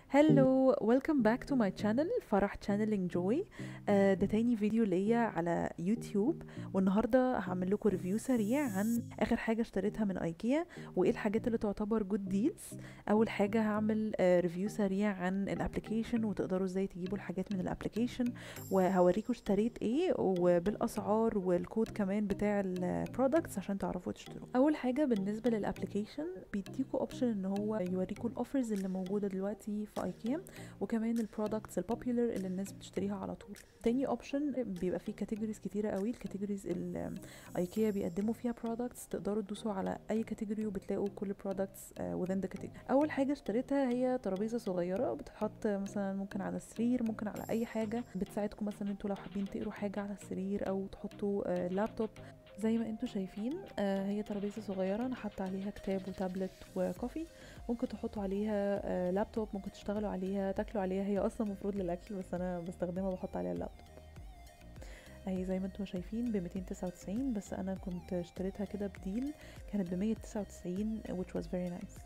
هلو ويلكم باك تو ماي channel فرح channeling joy آه، ده تاني فيديو ليا على يوتيوب والنهارده هعمل لكم ريفيو سريع عن اخر حاجه اشتريتها من ايكيا وايه الحاجات اللي تعتبر جود ديلز اول حاجه هعمل ريفيو سريع عن الابلكيشن وتقدروا ازاي تجيبوا الحاجات من الابلكيشن وهوريكم اشتريت ايه وبالاسعار والكود كمان بتاع البرودكتس عشان تعرفوا تشتروا اول حاجه بالنسبه للابلكيشن بيديكوا اوبشن ان هو يوريكوا الاوفرز اللي موجوده دلوقتي في ايكيا وكمان البرودكتس البوبيلر اللي الناس بتشتريها على طول تاني اوبشن بيبقى فيه كاتيجوريز كتيره قوي الكاتيجوريز اللي ايكيا بيقدموا فيها برودكتس تقدروا تدوسوا على اي كاتيجوري وبتلاقوا كل برودكتس within the category اول حاجه اشتريتها هي ترابيزه صغيره بتتحط مثلا ممكن على السرير ممكن على اي حاجه بتساعدكم مثلا انتوا لو حابين تقروا حاجه على السرير او تحطوا لابتوب زي ما انتوا شايفين آه هي ترابيزه صغيره انا حاطه عليها كتاب وتابلت وكوفي ممكن تحطوا عليها آه لابتوب ممكن تشتغلوا عليها تاكلوا عليها هي اصلا مفروض للاكل بس انا بستخدمها بحط عليها اللابتوب اهي زي ما انتم شايفين ب 299 بس انا كنت اشتريتها كده بديل كانت ب 199 which was very nice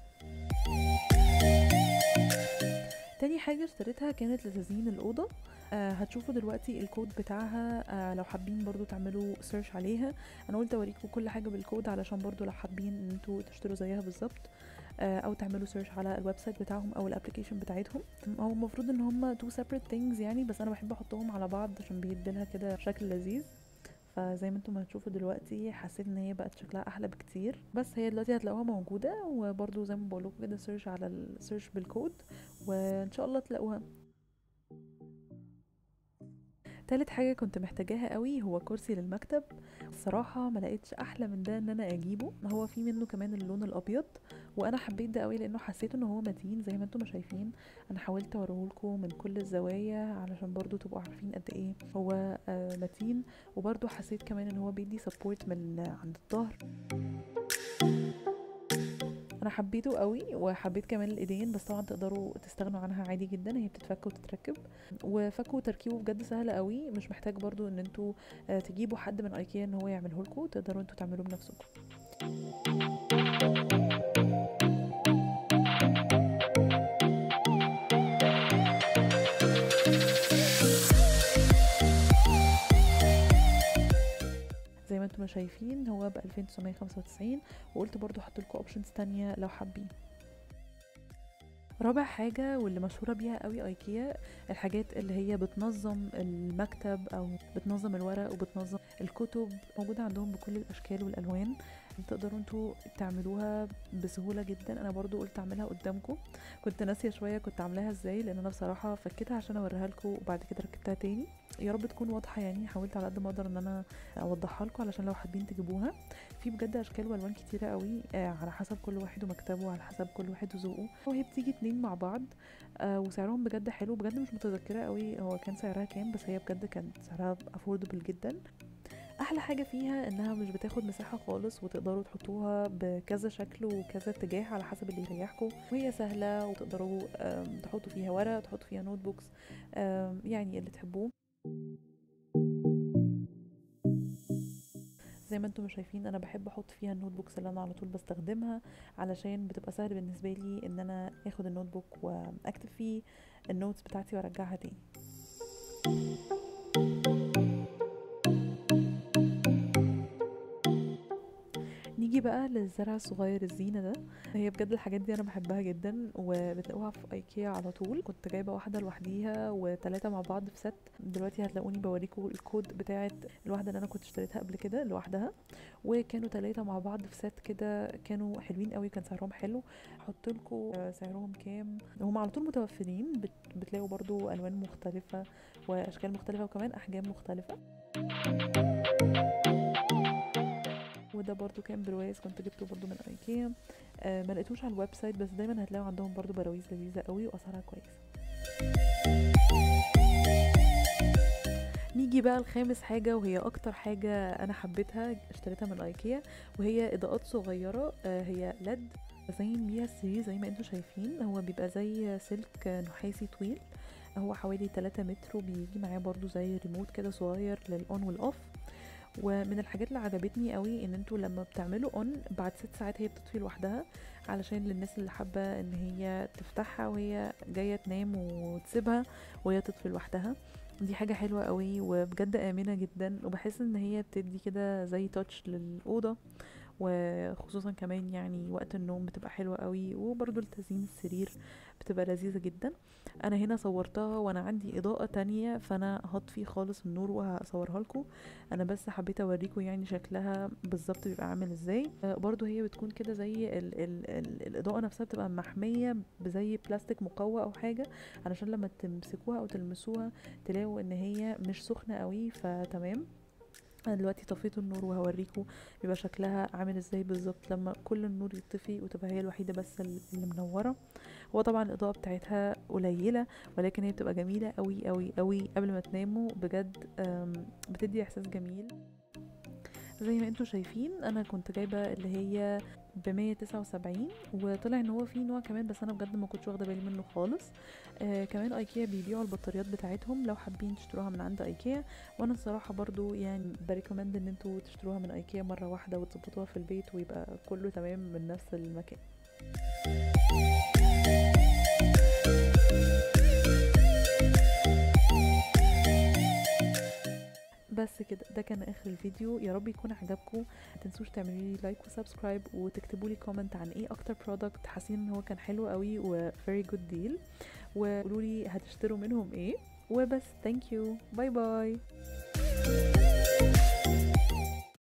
تاني حاجة اشتريتها كانت لتزيين الأوضة آه هتشوفوا دلوقتي الكود بتاعها آه لو حابين برضو تعملوا سيرش عليها انا قلت اوريكم كل حاجة بالكود علشان برضو لو حابين ان انتوا تشتروا زيها بالظبط آه او تعملوا سيرش على الويب سايت بتاعهم او الابلكيشن بتاعتهم هو المفروض ان هما تو separate things يعني بس انا بحب احطهم على بعض عشان بيديلها كده شكل لذيذ فزي ما انتم هتشوفوا دلوقتي حسيت ان هي بقت شكلها احلى بكتير بس هي دلوقتي هتلاقوها موجوده وبرضو زي ما بقول لكم كده سيرش على السيرش بالكود وان شاء الله تلاقوها تالت حاجة كنت محتاجاها قوي هو كرسي للمكتب الصراحة ما لقيتش احلى من ده ان انا اجيبه هو في منه كمان اللون الابيض وانا حبيت ده قوي لانه حسيت ان هو متين زي ما انتم شايفين انا حاولت اوريهولكم من كل الزوايا علشان برضو تبقوا عارفين قد ايه هو آه متين وبرضو حسيت كمان ان هو بيدي سبورت من عند الظهر انا حبيته قوي وحبيت كمان الايدين بس طبعا تقدروا تستغنوا عنها عادي جدا هي بتتفك وتتركب وفك وتركيبه بجد سهل قوي مش محتاج برضو ان انتوا تجيبوا حد من ايكيا ان هو يعمله لكم تقدروا انتوا تعملوه بنفسكم زي ما انتم شايفين هو ب 2995 وقلت برضو احط لكم اوبشنز تانية لو حابين رابع حاجة واللي مشهورة بيها قوي ايكيا الحاجات اللي هي بتنظم المكتب او بتنظم الورق وبتنظم الكتب موجودة عندهم بكل الاشكال والالوان تقدروا انتوا تعملوها بسهولة جدا انا برضو قلت اعملها قدامكم كنت ناسية شوية كنت عاملاها ازاي لان انا بصراحة فكيتها عشان اوريها لكم وبعد كده ركبتها تاني يا رب تكون واضحة يعني حاولت على قد ما اقدر ان انا اوضحها لكم علشان لو حابين تجيبوها في بجد اشكال والوان كتيرة قوي على حسب كل واحد ومكتبه على حسب كل واحد وذوقه وهي بتيجي اتنين مع بعض آه وسعرهم بجد حلو بجد مش متذكرة قوي هو كان سعرها كام بس هي بجد كانت سعرها افوردبل جدا احلى حاجه فيها انها مش بتاخد مساحه خالص وتقدروا تحطوها بكذا شكل وكذا اتجاه على حسب اللي يريحكم وهي سهله وتقدروا تحطوا فيها ورق تحطوا فيها نوت بوكس يعني اللي تحبوه زي ما انتم شايفين انا بحب احط فيها النوت بوكس اللي انا على طول بستخدمها علشان بتبقى سهل بالنسبه لي ان انا اخد النوت بوك واكتب فيه النوتس بتاعتي وارجعها تاني نيجي بقى للزرع الصغير الزينه ده هي بجد الحاجات دي انا بحبها جدا وبتلاقوها في ايكيا على طول كنت جايبه واحده لوحديها وثلاثه مع بعض في ست دلوقتي هتلاقوني بوريكم الكود بتاعه الواحده اللي انا كنت اشتريتها قبل كده لوحدها وكانوا ثلاثه مع بعض في ست كده كانوا حلوين قوي كان سعرهم حلو احط لكم سعرهم كام هم على طول متوفرين بتلاقوا برضو الوان مختلفه واشكال مختلفه وكمان احجام مختلفه وده برضو كان برواز كنت جبته برضو من ايكيا آه ما لقيتوش على الويب سايت بس دايما هتلاقوا عندهم برضو براويز لذيذه قوي واسعارها كويسه نيجي بقى لخامس حاجة وهي أكتر حاجة أنا حبيتها اشتريتها من أيكيا وهي إضاءات صغيرة آه هي لد بزين بيها السرير زي ما انتوا شايفين هو بيبقى زي سلك نحاسي طويل هو حوالي 3 متر وبيجي معاه برضو زي ريموت كده صغير للأون والأوف ومن الحاجات اللي عجبتني قوي ان انتوا لما بتعملوا اون بعد ست ساعات هي بتطفي لوحدها علشان للناس اللي حابة ان هي تفتحها وهي جاية تنام وتسيبها وهي تطفي لوحدها دي حاجة حلوة قوي وبجد آمنة جدا وبحس ان هي بتدي كده زي تاتش للأوضة وخصوصا كمان يعني وقت النوم بتبقى حلوة قوي وبرضو التزيين السرير بتبقى لذيذة جدا انا هنا صورتها وانا عندي اضاءة تانية فانا هطفي خالص النور وهصورها لكم انا بس حبيت اوريكم يعني شكلها بالظبط بيبقى عامل ازاي آه، برضو هي بتكون كده زي ال ال ال الاضاءة نفسها بتبقى محمية بزي بلاستيك مقوى او حاجة علشان لما تمسكوها او تلمسوها تلاقوا ان هي مش سخنة قوي فتمام انا دلوقتي طفيت النور وهوريكم بيبقى شكلها عامل ازاي بالظبط لما كل النور يطفي وتبقى هي الوحيده بس اللي منوره هو طبعا الاضاءه بتاعتها قليله ولكن هي بتبقى جميله قوي قوي قوي قبل ما تناموا بجد أم، بتدي احساس جميل زي ما انتوا شايفين انا كنت جايبه اللي هي ب 179 وطلع ان هو في نوع كمان بس انا بجد ما كنتش واخده بالي منه خالص آه كمان ايكيا بيبيعوا البطاريات بتاعتهم لو حابين تشتروها من عند ايكيا وانا الصراحه برضو يعني بريكومند ان انتوا تشتروها من ايكيا مره واحده وتظبطوها في البيت ويبقى كله تمام من نفس المكان بس كده ده كان اخر الفيديو يا رب يكون عجبكم ما تنسوش تعملوا لي لايك وسبسكرايب وتكتبوا لي كومنت عن ايه اكتر برودكت حاسين ان هو كان حلو قوي و very good deal وقولوا لي هتشتروا منهم ايه وبس ثانك يو باي باي